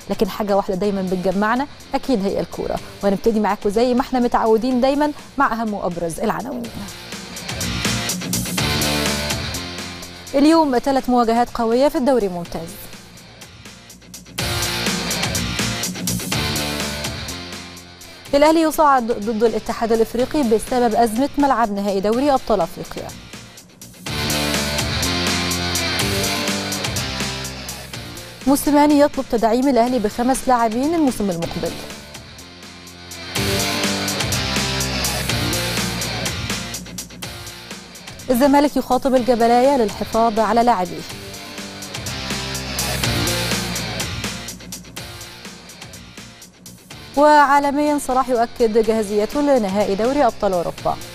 لكن حاجه واحده دايما بتجمعنا اكيد هي الكوره وهنبتدي معاكم زي ما احنا متعودين دايما مع اهم وابرز العناوين اليوم ثلاث مواجهات قويه في الدوري الممتاز الأهلي يصعد ضد الاتحاد الإفريقي بسبب أزمة ملعب نهائي دوري أبطال أفريقيا موسيماني يطلب تدعيم الأهلي بخمس لاعبين الموسم المقبل الزمالك يخاطب الجبلاية للحفاظ على لاعبيه وعالميا صلاح يؤكد جاهزيته لنهائي دوري ابطال اوروبا